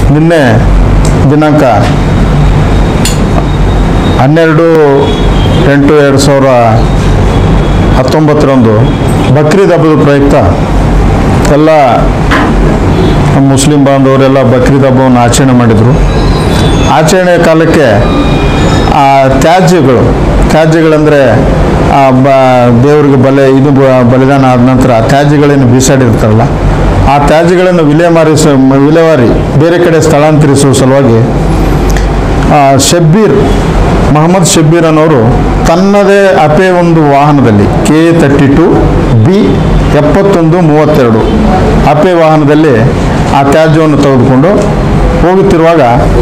ನಿನ್ನೆ ದಿನಾಂಕ ಹನ್ನೆರಡು ಎಂಟು ಎರಡು ಸಾವಿರ ಹತ್ತೊಂಬತ್ತರಂದು ಬಕ್ರೀದ್ ಹಬ್ಬದ ಪ್ರಯುಕ್ತ ಎಲ್ಲ ನಮ್ಮ ಮುಸ್ಲಿಂ ಬಾಂಧವರೆಲ್ಲ ಬಕ್ರೀದ್ ಹಬ್ಬವನ್ನು ಆಚರಣೆ ಮಾಡಿದರು ಆಚರಣೆ ಕಾಲಕ್ಕೆ ಆ ತ್ಯಾಜ್ಯಗಳು ತ್ಯಾಜ್ಯಗಳಂದರೆ ಆ ಬ ದೇವರಿಗೆ ಬಲೆ ಇದು ಬ- ಬಲಿದಾನ ಆದ ನಂತರ ಆ ತ್ಯಾಜ್ಯಗಳನ್ನು ಬೀಸಾಡಿರ್ತಾರಲ್ಲ ಆ ತ್ಯಾಜ್ಯಗಳನ್ನು ವಿಲೇಮಾರಿಸ ವಿಲೇವಾರಿ ಬೇರೆ ಕಡೆ ಸ್ಥಳಾಂತರಿಸುವ ಸಲುವಾಗಿ ಆ, ಶಬ್ಬೀರ್ ಮೊಹಮ್ಮದ್ ಶಬ್ಬೀರ್ ಅನ್ನೋರು ತನ್ನದೇ ಅಪೇ ಒಂದು ವಾಹನದಲ್ಲಿ ಕೆ ತರ್ಟಿ ಟು ಬಿ ಎಪ್ಪತ್ತೊಂದು ಮೂವತ್ತೆರಡು ಅಪೆ ವಾಹನದಲ್ಲಿ ಆ ತ್ಯಾಜ್ಯವನ್ನು ತೆಗೆದುಕೊಂಡು ಹೋಗುತ್ತಿರುವಾಗ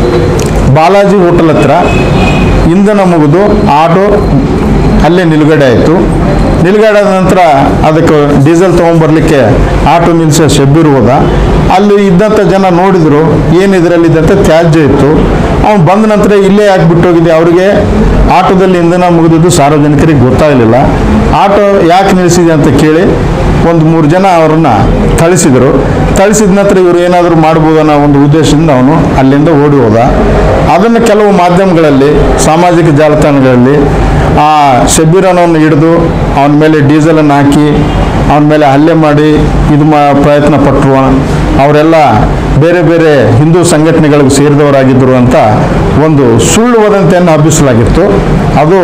ಬಾಲಾಜಿ ಹೋಟೆಲ್ ಹತ್ರ ಇಂಧನ ಮುಗಿದು ಆಟೋ ಅಲ್ಲೇ ನಿಲುಗಡೆ ಆಯಿತು ನಿಲುಗಡೆ ಆದ ನಂತರ ಅದಕ್ಕೆ ಡೀಸೆಲ್ ತೊಗೊಂಬರ್ಲಿಕ್ಕೆ ಆಟೋ ನಿಲ್ಲಿಸೋ ಶಬ್ಬೀರ್ ಹೋದ ಅಲ್ಲಿ ಇದ್ದಂಥ ಜನ ನೋಡಿದ್ರು ಏನು ಇದರಲ್ಲಿ ಇದ್ದಂಥ ತ್ಯಾಜ್ಯ ಇತ್ತು ಅವ್ನು ಬಂದ ನಂತರ ಇಲ್ಲೇ ಯಾಕೆ ಬಿಟ್ಟೋಗಿದೆ ಅವರಿಗೆ ಆಟೋದಲ್ಲಿ ಇಂಧನ ಮುಗಿದಿದ್ದು ಸಾರ್ವಜನಿಕರಿಗೆ ಗೊತ್ತಾಗಲಿಲ್ಲ ಆಟೋ ಯಾಕೆ ನಿಲ್ಲಿಸಿದೆ ಅಂತ ಕೇಳಿ ಒಂದು ಮೂರು ಜನ ಅವರನ್ನ ಥಳಿಸಿದರು ಥಳಿಸಿದ ನಂತರ ಇವರು ಏನಾದರೂ ಮಾಡ್ಬೋದು ಅನ್ನೋ ಒಂದು ಉದ್ದೇಶದಿಂದ ಅವನು ಅಲ್ಲಿಂದ ಓಡಿ ಹೋದ ಅದನ್ನು ಕೆಲವು ಮಾಧ್ಯಮಗಳಲ್ಲಿ ಸಾಮಾಜಿಕ ಜಾಲತಾಣಗಳಲ್ಲಿ ಆ ಶಬೀರನವನ್ನು ಹಿಡಿದು ಅವನ ಮೇಲೆ ಡೀಸೆಲನ್ನು ಹಾಕಿ ಅವನ ಮೇಲೆ ಹಲ್ಲೆ ಮಾಡಿ ಇದು ಮಾ ಪ್ರಯತ್ನ ಪಟ್ಟರು ಅವರೆಲ್ಲ ಬೇರೆ ಬೇರೆ ಹಿಂದೂ ಸಂಘಟನೆಗಳಿಗೆ ಸೇರಿದವರಾಗಿದ್ದರು ಅಂತ ಒಂದು ಸುಳ್ಳು ವದಂತಿಯನ್ನು ಹಬ್ಬಿಸಲಾಗಿತ್ತು ಅದು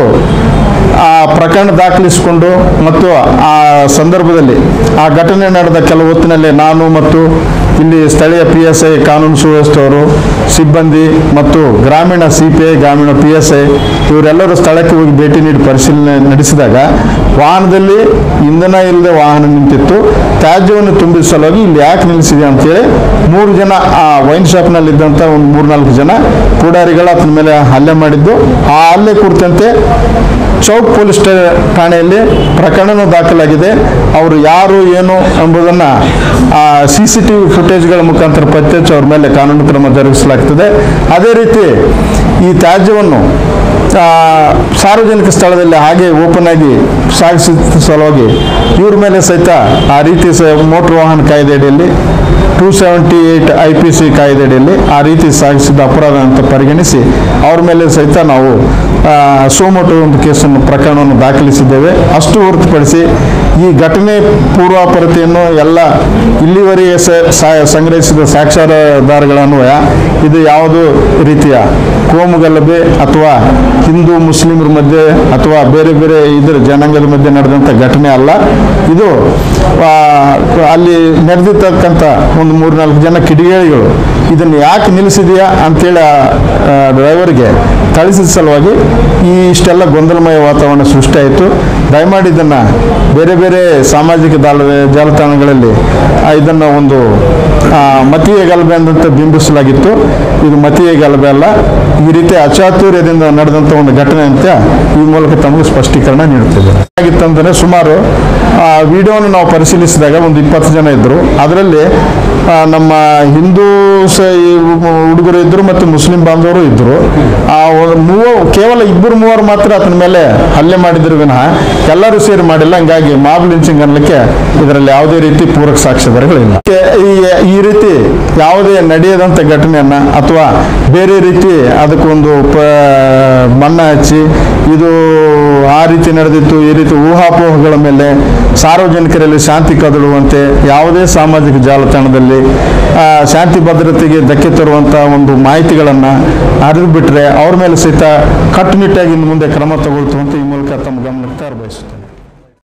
ಆ ಪ್ರಕರಣ ದಾಖಲಿಸಿಕೊಂಡು ಮತ್ತು ಆ ಸಂದರ್ಭದಲ್ಲಿ ಆ ಘಟನೆ ನಡೆದ ಕೆಲವು ಹೊತ್ತಿನಲ್ಲಿ ನಾನು ಮತ್ತು ಇಲ್ಲಿ ಸ್ಥಳೀಯ ಪಿ ಎಸ್ ಐ ಕಾನೂನು ಸುವ್ಯವಸ್ಥೆ ಅವರು ಸಿಬ್ಬಂದಿ ಮತ್ತು ಗ್ರಾಮೀಣ ಸಿ ಪಿ ಐ ಗ್ರಾಮೀಣ ಪಿ ಎಸ್ ಐ ಇವರೆಲ್ಲರೂ ಸ್ಥಳಕ್ಕೆ ಹೋಗಿ ಭೇಟಿ ನೀಡಿ ಪರಿಶೀಲನೆ ನಡೆಸಿದಾಗ ವಾಹನದಲ್ಲಿ ಇಂಧನ ಇಲ್ಲದೆ ವಾಹನ ನಿಂತಿತ್ತು ತ್ಯಾಜ್ಯವನ್ನು ತುಂಬಿದ ಸಲುವಾಗಿ ಇಲ್ಲಿ ಯಾಕೆ ನಿಲ್ಲಿಸಿದೆ ಅಂತೇಳಿ ಮೂರು ಜನ ಆ ವೈನ್ ಶಾಪ್ನಲ್ಲಿ ಇದ್ದಂಥ ಒಂದು ಮೂರ್ನಾಲ್ಕು ಜನ ಪುಡಾರಿಗಳು ಆತನ ಮೇಲೆ ಹಲ್ಲೆ ಮಾಡಿದ್ದು ಆ ಹಲ್ಲೆ ಕುರಿತಂತೆ ಚೌಕ್ ಪೊಲೀಸ್ ಠಾ- ಠಾಣೆಯಲ್ಲಿ ಪ್ರಕರಣ ದಾಖಲಾಗಿದೆ ಅವರು ಯಾರು ಏನು ಎಂಬುದನ್ನು ಸಿ ಸಿ ಟಿ ವಿ ಫುಟೇಜ್ಗಳ ಮುಖಾಂತರ ಪತ್ತೆ ಹಚ್ಚಿ ಅವ್ರ ಮೇಲೆ ಕಾನೂನು ಕ್ರಮ ಜರುಗಿಸಲಾಗ್ತದೆ ಅದೇ ರೀತಿ ಈ ತ್ಯಾಜ್ಯವನ್ನು ಆ, ಸಾರ್ವಜನಿಕ ಸ್ಥಳದಲ್ಲಿ ಹಾಗೆ ಓಪನ್ ಆಗಿ ಸಾಗಿಸಿದ ಸಲುವಾಗಿ ಇವ್ರ ಮೇಲೆ ಸಹಿತ ಆ ರೀತಿ ಸ ಮೋಟ್ರ್ ವಾಹನ ಕಾಯ್ದೆ ಅಡಿಯಲ್ಲಿ two seventy eight I P C ಕಾಯ್ದೆ ಅಡಿಯಲ್ಲಿ ಆ ರೀತಿ ಸಾಗಿಸಿದ ಅಪರಾಧ ಅಂತ ಪರಿಗಣಿಸಿ ಅವ್ರ ಮೇಲೆ ಸಹಿತ ನಾವು ಆ, ಸೋಮೋಟೋ ಒಂದು ಕೇಸನ್ನು ಪ್ರಕರಣವನ್ನು ದಾಖಲಿಸಿದ್ದೇವೆ ಅಷ್ಟು ಹೊರತುಪಡಿಸಿ ಈ ಘಟನೆ ಪೂರ್ವಾಪರತೆಯನ್ನು ಎಲ್ಲ ಇಲ್ಲಿವರೆಗೆ ಸ- ಸಾ- ಸಂಗ್ರಹಿಸಿದ ಸಾಕ್ಷ್ಯಾಧಾರಗಳ ಅನ್ವಯ ಇದು ಯಾವುದೋ ರೀತಿಯ ಕೋಮುಗಲಭೆ ಅಥವಾ ಹಿಂದೂ ಮುಸ್ಲಿಮರ ಮಧ್ಯೆ ಅಥವಾ ಬೇರೆ ಬೇರೆ ಇದರ ಜನಾಂಗದ ಮಧ್ಯೆ ನಡೆದಂಥ ಘಟನೆ ಅಲ್ಲ ಇದು ಆ, ಅಲ್ಲಿ ನಡೆದಿರ್ತಕ್ಕಂಥ ಒಂದು ಮೂರ್ನಾಲ್ಕು ಜನ ಕಿಡಿಗೇಡಿಗಳು ಇದನ್ನು ಯಾಕೆ ನಿಲ್ಲಿಸಿದೆಯಾ ಅಂತೇಳಿ ಆ ಡ್ರೈವರ್ಗೆ ಕಳಿಸಿದ ಸಲುವಾಗಿ ಈ ಇಷ್ಟೆಲ್ಲ ಗೊಂದಲಮಯ ವಾತಾವರಣ ಸೃಷ್ಟಿಯಾಯಿತು ದಯಮಾಡಿ ಇದನ್ನು ಬೇರೆ ಬೇರೆ ಸಾಮಾಜಿಕ ಜಾಲ ಜಾಲತಾಣಗಳಲ್ಲಿ ಆ, ಇದನ್ನು ಒಂದು ಆ, ಮತೀಯ ಗಲಭೆ ಅಂತ ಬಿಂಬಿಸಲಾಗಿತ್ತು ಇದು ಮತೀಯ ಗಲಭೆ ಅಲ್ಲ ಈ ರೀತಿ ಅಚಾತುರ್ಯದಿಂದ ನಡೆದಂಥ ಒಂದು ಘಟನೆ ಅಂತ ಈ ಮೂಲಕ ತಮಗೆ ಸ್ಪಷ್ಟೀಕರಣ ನೀಡುತ್ತಿದೆ ಆಗಿತ್ತಂದರೆ ಸುಮಾರು ಆ ವಿಡಿಯೋವನ್ನು ನಾವು ಪರಿಶೀಲಿಸಿದಾಗ ಒಂದು ಇಪ್ಪತ್ತು ಜನ ಇದ್ದರು ಅದರಲ್ಲಿ ಆ, ನಮ್ಮ ಹಿಂದೂ ಸ ಈ ಹುಡುಗರು ಇದ್ದರು ಮತ್ತು ಮುಸ್ಲಿಂ ಬಾಂಧವರು ಇದ್ದರು ಆ ಒಂದು ಮೂವ ಕೇವಲ ಇಬ್ಬರು ಮೂವರು ಮಾತ್ರ ಆತನ ಮೇಲೆ ಹಲ್ಲೆ ಮಾಡಿದ್ರು ವಿನಃ ಎಲ್ಲರೂ ಸೇರಿ ಮಾಡಿಲ್ಲ ಹಂಗಾಗಿ ಮಾಬ್ ಲಿಂಚಿಂಗ್ ಅನ್ನಲಿಕ್ಕೆ ಇದರಲ್ಲಿ ಯಾವುದೇ ರೀತಿ ಪೂರಕ ಸಾಕ್ಷ್ಯಾಧಾರಗಳಿಲ್ಲ ಈ ಈ ರೀತಿ ಯಾವುದೇ ನಡೆಯದಂಥ ಘಟನೆಯನ್ನ ಅಥವಾ ಬೇರೆ ರೀತಿ ಅದಕ್ಕೊಂದು ಪ ಬಣ್ಣ ಹಚ್ಚಿ ಇದು ಆ ರೀತಿ ನಡೆದಿತ್ತು ಈ ರೀತಿ ಊಹಾಪೋಹಗಳ ಮೇಲೆ ಸಾರ್ವಜನಿಕರಲ್ಲಿ ಶಾಂತಿ ಕದಡುವಂತೆ ಯಾವುದೇ ಸಾಮಾಜಿಕ ಜಾಲತಾಣದಲ್ಲಿ ಆ, ಶಾಂತಿ ಭದ್ರತೆಗೆ ಧಕ್ಕೆ ತರುವಂಥ ಒಂದು ಮಾಹಿತಿಗಳನ್ನು ಹರಿದು ಬಿಟ್ಟರೆ ಅವ್ರ ಮೇಲೆ ಸಹಿತ ಕಟ್ಟುನಿಟ್ಟಾಗಿ ಇನ್ನು ಮುಂದೆ ಕ್ರಮ ತಗೊಳ್ತು ಅಂತ ಈ ಮೂಲಕ ತಮ್ಮ ಗಮನಕ್ಕೆ ಬಯಸುತ್ತೇನೆ